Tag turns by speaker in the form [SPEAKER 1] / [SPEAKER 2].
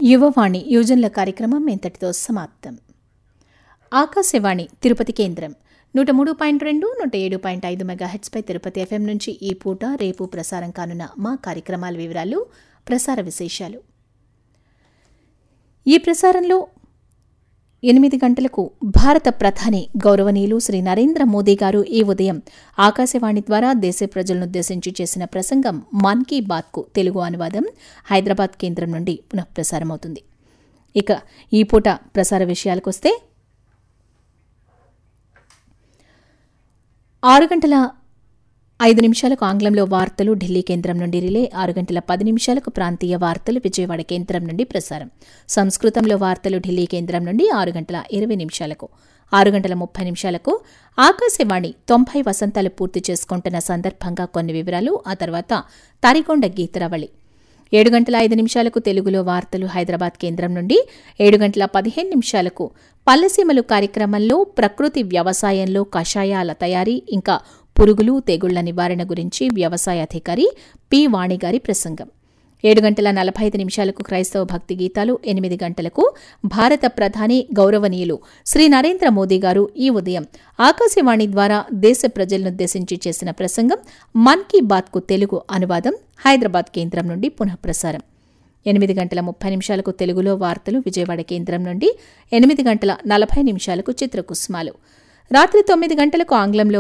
[SPEAKER 1] యువవాణి యువజనుల కార్యక్రమం ఇంతటితో సమాప్తం ఆకాశవాణి తిరుపతి కేంద్రం నూట మూడు పాయింట్ రెండు నూట ఏడు పాయింట్ ఐదు మెగాహెట్స్పై తిరుపతి ఎఫ్ఎం నుంచి ఈ పూట రేపు ప్రసారం కానున్న మా కార్యక్రమాల వివరాలు ప్రసార విశేషాలు ఈ ప్రసారంలో ఎనిమిది గంటలకు భారత ప్రధాని గౌరవనీయులు శ్రీ నరేంద్ర మోదీ గారు ఈ ఉదయం ఆకాశవాణి ద్వారా దేశ ప్రజలనుద్దేశించి చేసిన ప్రసంగం మన్ కీ బాత్కు తెలుగు అనువాదం హైదరాబాద్ కేంద్రం నుండి పునఃప్రసారమవుతుంది ఇక ఈ పూట ప్రసార విషయాలకొస్తే ఆరు గంటల ఐదు నిమిషాలకు ఆంగ్లంలో వార్తలు ఢిల్లీ కేంద్రం నుండి రిలే ఆరు గంటల పది నిమిషాలకు ప్రాంతీయ వార్తలు విజయవాడ కేంద్రం నుండి ప్రసారం సంస్కృతంలో వార్తలు ఢిల్లీ కేంద్రం నుండి ఆరు గంటల ఇరవై నిమిషాలకు ఆరు గంటల ముప్పై నిమిషాలకు ఆకాశవాణి తొంభై వసంతాలు పూర్తి చేసుకుంటున్న సందర్భంగా కొన్ని వివరాలు ఆ తర్వాత తరికొండ గీతరవళి ఏడు గంటల ఐదు నిమిషాలకు తెలుగులో వార్తలు హైదరాబాద్ కేంద్రం నుండి ఏడు గంటల పదిహేను నిమిషాలకు పల్లెసీమలు కార్యక్రమంలో ప్రకృతి వ్యవసాయంలో కషాయాల తయారీ ఇంకా పురుగులు తెగుళ్ల నివారణ గురించి వ్యవసాయ అధికారి పి వాణిగారి ప్రసంగం ఏడు గంటల నలభై ఐదు నిమిషాలకు క్రైస్తవ భక్తి గీతాలు ఎనిమిది గంటలకు భారత ప్రధాని గౌరవనీయులు శ్రీ నరేంద్ర మోదీ గారు ఈ ఉదయం ఆకాశవాణి ద్వారా దేశ ప్రజలనుద్దేశించి చేసిన ప్రసంగం మన్ కీ బాత్కు తెలుగు అనువాదం హైదరాబాద్ కేంద్రం నుండి పునఃప్రసారం ఎనిమిది గంటల ముప్పై నిమిషాలకు తెలుగులో వార్తలు విజయవాడ కేంద్రం నుండి ఎనిమిది గంటల నలభై నిమిషాలకు చిత్రకుస్మాలు రాత్రి తొమ్మిది గంటలకు ఆంగ్లంలో